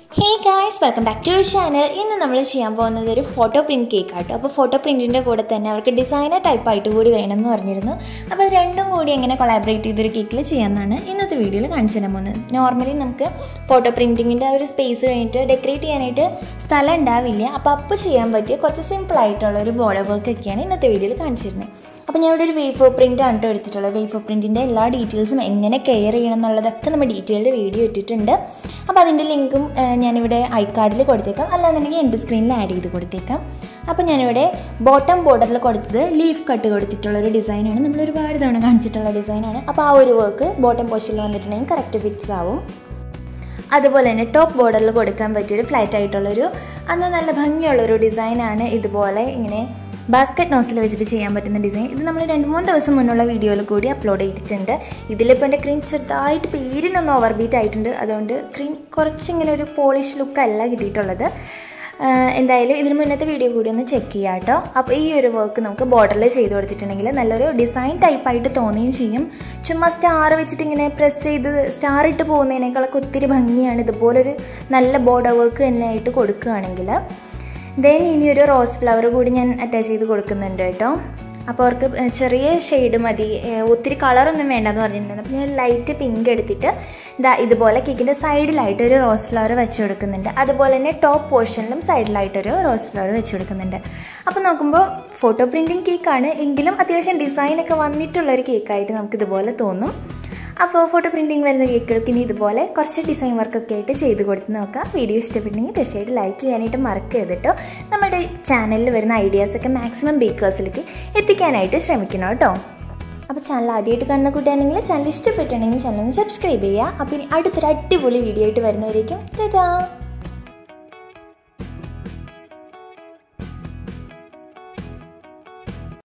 hey guys welcome back to channel ഇന്ന് നമ്മൾ ചെയ്യാൻ പോകുന്നത് ഒരു ഫോട്ടോ പ്രിൻറ്റ് കേക്ക് ആട്ടോ അപ്പോൾ ഫോട്ടോ പ്രിൻറ്റിൻ്റെ കൂടെ തന്നെ അവർക്ക് ഡിസൈനർ ടൈപ്പ് ആയിട്ട് കൂടി വേണമെന്ന് പറഞ്ഞിരുന്നു അപ്പോൾ അത് രണ്ടും കൂടി എങ്ങനെ കൊളാബറേറ്റ് ചെയ്തൊരു കേക്കിൽ ചെയ്യാമെന്നാണ് ഇന്നത്തെ വീഡിയോയിൽ കാണിച്ചു തരാൻ പോകുന്നത് നോർമലി നമുക്ക് ഫോട്ടോ പ്രിൻറ്റിങ്ങിൻ്റെ ആ ഒരു സ്പേസ് കഴിഞ്ഞിട്ട് ഡെക്കറേറ്റ് ചെയ്യാനായിട്ട് സ്ഥലം ഉണ്ടാവില്ല അപ്പോൾ അപ്പോൾ ചെയ്യാൻ പറ്റിയ കുറച്ച് സിമ്പിൾ ആയിട്ടുള്ള ഒരു ബോർഡർ വർക്ക് ഒക്കെയാണ് ഇന്നത്തെ വീഡിയോയിൽ കാണിച്ചിരുന്നത് അപ്പോൾ ഞാൻ ഇവിടെ ഒരു വേഫോ പ്രിൻ്റ് ആണ് കേട്ടോ എടുത്തിട്ടുള്ളത് വേഫോ പ്രിൻറ്റിൻ്റെ എല്ലാ ഡീറ്റെയിൽസും എങ്ങനെ കെയർ ചെയ്യണം എന്നുള്ളതൊക്കെ നമ്മൾ ഡീറ്റെയിൽഡ് വീഡിയോ ഇട്ടിട്ടുണ്ട് അപ്പോൾ അതിൻ്റെ ലിങ്കും ഏഹ്, ഞാനിവിടെ ഐ കാർഡിൽ കൊടുത്തേക്കാം അല്ലാന്നുണ്ടെങ്കിൽ എൻ്റെ സ്ക്രീനിൽ ആഡ് ചെയ്ത് കൊടുത്തേക്കാം അപ്പോൾ ഞാനിവിടെ ബോട്ടം ബോർഡറിൽ കൊടുത്തത് ലീഫ് കട്ട് കൊടുത്തിട്ടുള്ള ഒരു ഡിസൈനാണ് നമ്മൾ ഒരുപാട് തവണ കാണിച്ചിട്ടുള്ള ഡിസൈനാണ് അപ്പോൾ ആ ഒരു വർക്ക് ബോട്ടം പോസ്റ്റിൽ വന്നിട്ടുണ്ടെങ്കിൽ കറക്റ്റ് ഫിക്സ് ആവും അതുപോലെ തന്നെ ടോപ്പ് ബോർഡറിൽ കൊടുക്കാൻ പറ്റിയൊരു ഫ്ലാറ്റ് ആയിട്ടുള്ളൊരു അന്ന് നല്ല ഭംഗിയുള്ളൊരു ഡിസൈനാണ് ഇതുപോലെ ഇങ്ങനെ ബാസ്ക്കറ്റ് നോസിൽ വെച്ചിട്ട് ചെയ്യാൻ പറ്റുന്ന ഡിസൈൻ ഇത് നമ്മൾ രണ്ട് മൂന്ന് ദിവസം മുന്നുള്ള വീഡിയോയിൽ കൂടി അപ്ലോഡ് ചെയ്തിട്ടുണ്ട് ഇതിലിപ്പോൾ എൻ്റെ ക്രീം ചെറുതായിട്ട് പേരിനൊന്ന് ഓവർ ബീറ്റ് ആയിട്ടുണ്ട് അതുകൊണ്ട് ക്രീം കുറച്ചിങ്ങനെ ഒരു പോളിഷ് ലുക്കല്ല കിട്ടിയിട്ടുള്ളത് ആഹ് എന്തായാലും ഇതിന് മുന്നത്തെ വീഡിയോ കൂടി ഒന്ന് ചെക്ക് ചെയ്യാം കേട്ടോ അപ്പോൾ ഈ ഒരു വർക്ക് നമുക്ക് ബോർഡറിൽ ചെയ്ത് കൊടുത്തിട്ടുണ്ടെങ്കിൽ നല്ലൊരു ഡിസൈൻ ടൈപ്പായിട്ട് തോന്നുകയും ചെയ്യും ചുമ്മാ സ്റ്റാർ വെച്ചിട്ട് ഇങ്ങനെ പ്രസ് ചെയ്ത് സ്റ്റാർ ഇട്ട് പോകുന്നതിനേക്കാളൊക്കെ ഒത്തിരി ഭംഗിയാണ് ഇതുപോലൊരു നല്ല ബോർഡർ വർക്ക് തന്നെ ആയിട്ട് കൊടുക്കുകയാണെങ്കിൽ ദെൻ ഇനി ഒരു റോസ് ഫ്ലവർ കൂടി ഞാൻ അറ്റാച്ച് ചെയ്ത് കൊടുക്കുന്നുണ്ട് കേട്ടോ അപ്പോൾ അവർക്ക് ചെറിയ ഷെയ്ഡ് മതി ഏഹ് ഒത്തിരി കളറൊന്നും വേണ്ടെന്ന് പറഞ്ഞിട്ടുണ്ടായിരുന്നു അപ്പോൾ ഞാൻ ലൈറ്റ് പിങ്ക് എടുത്തിട്ട് ഇതാ ഇതുപോലെ കേക്കിൻ്റെ സൈഡിലായിട്ട് ഒരു റോസ് ഫ്ലവർ വെച്ച് കൊടുക്കുന്നുണ്ട് അതുപോലെ തന്നെ ടോപ്പ് പോർഷനിലും സൈഡിലായിട്ടൊരു റോസ് ഫ്ലവർ വെച്ച് കൊടുക്കുന്നുണ്ട് അപ്പോൾ നോക്കുമ്പോൾ ഫോട്ടോ പ്രിൻറ്റിങ് കേക്കാണ് എങ്കിലും അത്യാവശ്യം ഡിസൈനൊക്കെ വന്നിട്ടുള്ളൊരു കേക്കായിട്ട് നമുക്ക് ഇതുപോലെ തോന്നും അപ്പോൾ ഫോട്ടോ പ്രിൻറ്റിങ് വരുന്ന കേക്കുകൾക്ക് ഇനി ഇതുപോലെ കുറച്ച് ഡിസൈൻ വർക്കൊക്കെ ആയിട്ട് ചെയ്ത് കൊടുത്ത് നോക്കാം വീഡിയോ ഇഷ്ടപ്പെട്ടെങ്കിൽ തീർച്ചയായിട്ടും ലൈക്ക് ചെയ്യാനായിട്ട് മറക്കരുത് കേട്ടോ നമ്മുടെ ചാനലിൽ വരുന്ന ഐഡിയാസൊക്കെ മാക്സിമം ബേക്കേഴ്സിലേക്ക് എത്തിക്കാനായിട്ട് ശ്രമിക്കണം കേട്ടോ അപ്പോൾ ചാനൽ ആദ്യമായിട്ട് കാണുന്ന കൂട്ടുകാരെങ്കിൽ ചാനൽ ഇഷ്ടപ്പെട്ടിട്ടുണ്ടെങ്കിൽ ചാനൽ ഒന്ന് സബ്സ്ക്രൈബ് ചെയ്യുക അപ്പോൾ ഇനി അടുത്തൊരു അടിപൊളി വീഡിയോ ആയിട്ട് വരുന്നവരേക്കും ചേച്ചാ